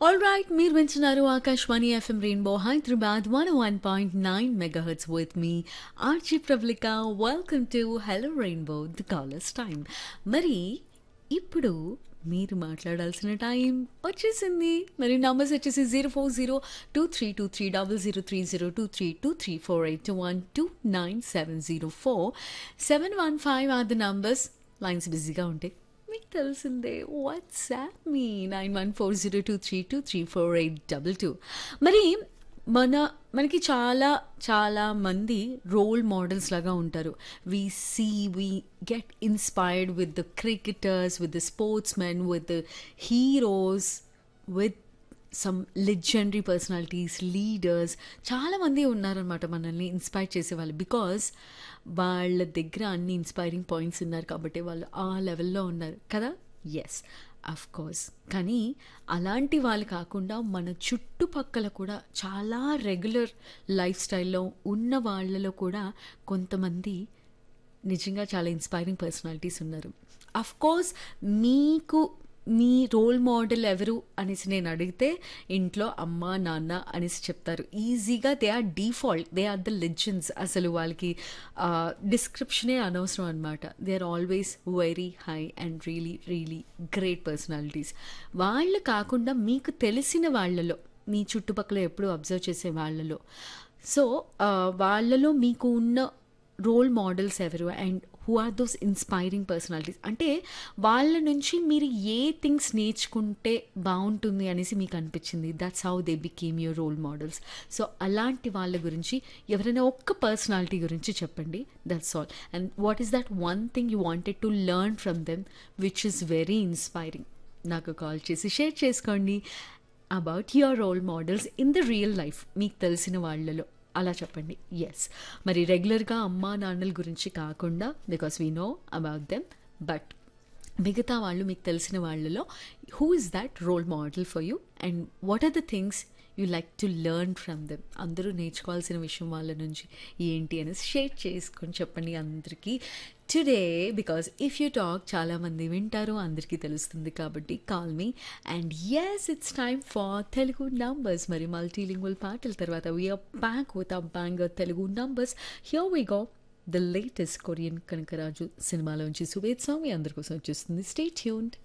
all right మీరు వింటున్నారు Akashvani FM rainbow Hyderabad one one point nine megahertz with me RJ Prablika welcome to hello rainbow the callers time మరి ఇప్పుడు మీరు మాట్లాడాల్సిన time వచ్చేసింది మరి నంబర్స్ వచ్చేసి zero four zero two three two three double zero three zero two three two three four eight one two nine seven zero four seven one five or the numbers lines బిజీగా ఉంటాయి మీకు తెలిసిందే WhatsApp me nine one four zero two three two three four eight double two మరి మన మనకి చాలా చాలా మంది రోల్ మోడల్స్ లాగా ఉంటారు we see we get inspired with the cricketers with the sportsmen with the heroes with some legendary personalities leaders చాలామంది ఉన్నారనమాట మనల్ని ఇన్స్పైర్ చేసేవాళ్ళు బికాజ్ వాళ్ళ దగ్గర అన్ని ఇన్స్పైరింగ్ పాయింట్స్ ఉన్నారు కాబట్టి వాళ్ళు ఆ లెవెల్లో ఉన్నారు కదా ఎస్ అఫ్ కోర్స్ కానీ అలాంటి వాళ్ళు కాకుండా మన చుట్టుపక్కల కూడా చాలా రెగ్యులర్ లైఫ్ స్టైల్లో ఉన్న వాళ్ళలో కూడా కొంతమంది నిజంగా చాలా ఇన్స్పైరింగ్ పర్సనాలిటీస్ ఉన్నారు అఫ్ కోర్స్ మీకు మీ రోల్ మోడల్ ఎవరు అనేసి నేను అడిగితే ఇంట్లో అమ్మ నాన్న అనేసి చెప్తారు ఈజీగా they are default they are the legends అసలు వాళ్ళకి డిస్క్రిప్షనే అనవసరం అనమాట they are always very high and really really great personalities వాళ్ళు కాకుండా మీకు తెలిసిన వాళ్ళలో మీ చుట్టుపక్కల ఎప్పుడు అబ్జర్వ్ చేసే వాళ్ళలో సో వాళ్ళలో మీకు ఉన్న రోల్ మోడల్స్ ఎవరు and who are those inspiring personalities అంటే వాళ్ళ నుంచి మీరు ఏ థింగ్స్ నేర్చుకుంటే బాగుంటుంది అనేసి మీకు అనిపించింది that's how they became your role models so అలాంటి వాళ్ళ గురించి ఎవరైనా ఒక్క పర్సనాలిటీ గురించి చెప్పండి that's all and what is that one thing you wanted to learn from them which is very inspiring నాకు కాల్ చేసి షేర్ చేసుకోండి about your role models in the real life మీకు తెలిసిన వాళ్ళలో అలా చెప్పండి ఎస్ మరి రెగ్యులర్గా అమ్మా నాన్నల గురించి కాకుండా because we know about them but మిగతా వాళ్ళు మీకు తెలిసిన వాళ్ళలో who is that role model for you and what are the things you like to learn from them అందరూ నేర్చుకోవాల్సిన విషయం వాళ్ళ నుంచి ఏంటి అనేసి షేర్ చేసుకొని చెప్పండి అందరికీ today because if you talk చాలామంది వింటారు అందరికీ తెలుస్తుంది కాబట్టి call me and yes it's time for Telugu numbers మరి మల్టీలింగ్వల్ పాటల తర్వాత we're back with a bang Telugu numbers here we go the latest Korean Kanakaraju సినిమాలోంచి సువేద్ స్వామి అందరి కోసం వచ్చేస్తుంది స్టే ట్యూన్డ్